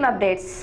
film updates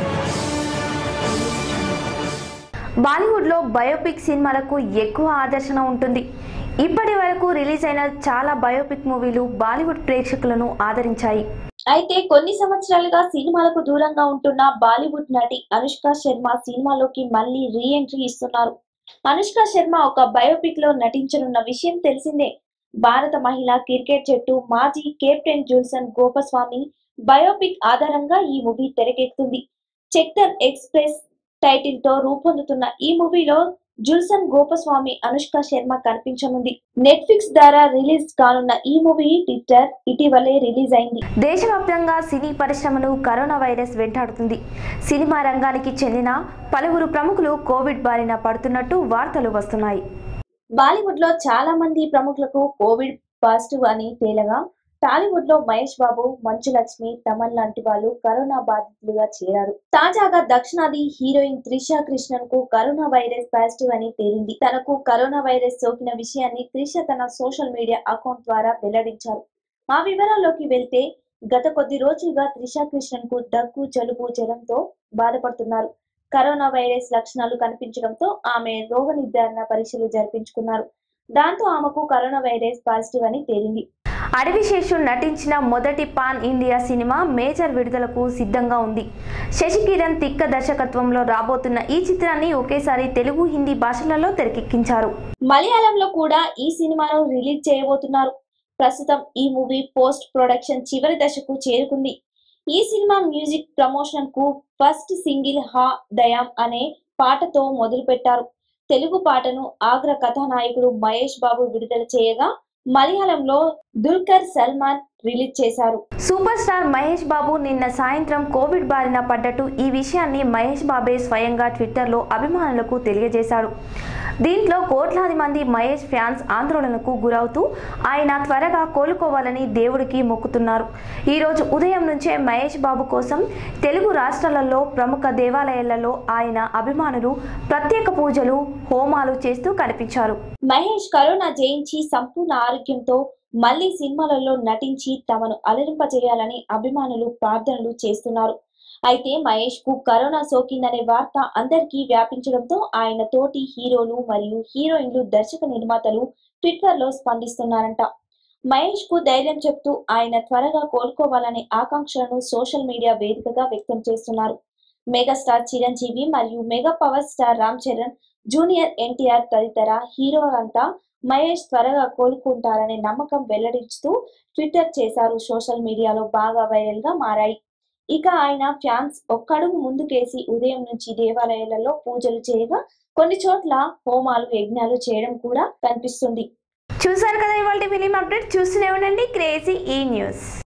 బాలీవుడ్లో biopic సినిమాలకు ఎక్కువ ఆదర్శన ఉంటుంది ఇప్పటి వరకు రిలీజ్ అయిన చాలా బయోపిక్ మూవీలు బాలీవుడ్ ప్రేక్షకులను ఆదరించాయి అయితే కొన్ని సంవత్సరాలుగా సినిమాలకు దూరంగా ఉంటున్న బాలీవుడ్ నటి అనుష్క శర్మ సినిమాలోకి మళ్ళీ రీ ఎంట్రీ ఇస్తున్నారు అనుష్క శర్మ ఒక బయోపిక్ లో నటించనున్న విషయం తెలిసిందే భారత మహిళా క్రికెట్ జట్టు మాజీ కెప్టెన్ జూల్సన్ గోపస్వామి బయోపిక్ ఆధారంగా ఈ మూవీ తెరకెక్కుతుంది చెక్తర్ ఎక్స్ప్రెస్ టైటిల్ తో రూపొందుతున్న ఈ మూవీలో జుల్సన్ గోపస్వామి అనుష్క శర్మ కనిపించనుంది నెట్ఫ్లిక్స్ ద్వారా రిలీజ్ కానున్న ఈ మూవీ ట్విట్టర్ ఇటీవలే రిలీజ్ అయింది దేశవ్యాప్తంగా సినీ పరిశ్రమను కరోనా వైరస్ వెంటాడుతుంది సినిమా రంగానికి చెందిన పలువురు ప్రముఖులు కోవిడ్ బారిన పడుతున్నట్టు వార్తలు వస్తున్నాయి బాలీవుడ్ లో చాలా మంది ప్రముఖులకు కోవిడ్ పాజిటివ్ అని తేలగా టాలీవుడ్ లో మహేష్ బాబు మంచు లక్ష్మి తమన్ లాంటి వాళ్ళు కరోనా బాధితులుగా చేరారు తాజాగా దక్షిణాది హీరోయిన్ త్రిష కృష్ణన్ కు కరోనా వైరస్ పాజిటివ్ అని తేలింది తనకు కరోనా వైరస్ సోకిన విషయాన్ని త్రిష తన సోషల్ మీడియా అకౌంట్ ద్వారా వెల్లడించారు ఆ వివరాల్లోకి వెళ్తే గత కొద్ది రోజులుగా త్రిష కృష్ణన్ కు దగ్గు జలుబు జ్వరంతో బాధపడుతున్నారు కరోనా వైరస్ లక్షణాలు కనిపించడంతో ఆమె రోగ నిర్ధారణ పరీక్షలు జరిపించుకున్నారు దాంతో ఆమెకు కరోనా వైరస్ పాజిటివ్ అని తేలింది అడవిశేషు నటించిన మొదటి పాన్ ఇండియా సినిమా మేజర్ విడుదలకు సిద్ధంగా ఉంది శశికిరణ్ తిక్క దర్శకత్వంలో రాబోతున్న ఈ చిత్రాన్ని ఒకేసారి తెలుగు హిందీ భాషలలో తెరకెక్కించారు మలయాళంలో కూడా ఈ సినిమాను రిలీజ్ చేయబోతున్నారు ప్రస్తుతం ఈ మూవీ పోస్ట్ ప్రొడక్షన్ చివరి దశకు చేరుకుంది ఈ సినిమా మ్యూజిక్ ప్రమోషన్ కు ఫస్ట్ సింగిల్ హా దయాం అనే పాటతో మొదలు పెట్టారు తెలుగు పాటను ఆగ్ర కథానాయకుడు మహేష్ బాబు విడుదల చేయగా మలయాళంలో దుల్కర్ సల్మాన్ రిలీజ్ చేశారు సూపర్ స్టార్ మహేష్ బాబు నిన్న సాయంత్రం కోవిడ్ బారిన పడ్డట్టు ఈ విషయాన్ని మహేష్ బాబే స్వయంగా ట్విట్టర్లో అభిమానులకు తెలియజేశాడు దీంట్లో కోట్లాది మంది మహేష్ ఫ్యాన్స్ ఆందోళనకు గురవుతూ ఆయన త్వరగా కోలుకోవాలని దేవుడికి మొక్కుతున్నారు ఈరోజు ఉదయం నుంచే మహేష్ బాబు కోసం తెలుగు రాష్ట్రాలలో ప్రముఖ దేవాలయాలలో ఆయన అభిమానులు ప్రత్యేక పూజలు హోమాలు చేస్తూ కనిపించారు మహేష్ కరోనా జయించి సంపూర్ణ ఆరోగ్యంతో మళ్ళీ సినిమాలలో నటించి తమను అలరింపజేయాలని అభిమానులు ప్రార్థనలు చేస్తున్నారు అయితే మహేష్ కు కరోనా సోకిందనే వార్త అందరికీ వ్యాపించడంతో ఆయన తోటి హీరోలు మరియు హీరోయిన్లు దర్శక నిర్మాతలు ట్విట్టర్ లో స్పందిస్తున్నారంట మహేష్ కు ధైర్యం చెప్తూ ఆయన త్వరగా కోలుకోవాలనే ఆకాంక్షలను సోషల్ మీడియా వేదికగా వ్యక్తం చేస్తున్నారు మెగాస్టార్ చిరంజీవి మరియు mega power star Ram Charan junior NTR తదితర హీరోలంతా మహేష్ త్వరగా కోలుకుంటారనే నమ్మకం వెల్లడించుతూ ట్విట్టర్ చేశారు సోషల్ మీడియాలో బాగా వైరల్ గా మారాయి ఇక ఆయన ఫ్యాన్స్ ఒక్కడుగు ముందుకేసి ఉదయం నుంచి దేవాలయాలలో పూజలు చేయగా కొన్ని చోట్ల హోమాలు యజ్ఞాలు చేయడం కూడా కనిపిస్తుంది చూసారు కదా ఇవాళ ఫిలిం అప్డేట్ చూస్తూనే ఉండండి క్రేజీ ఈ న్యూస్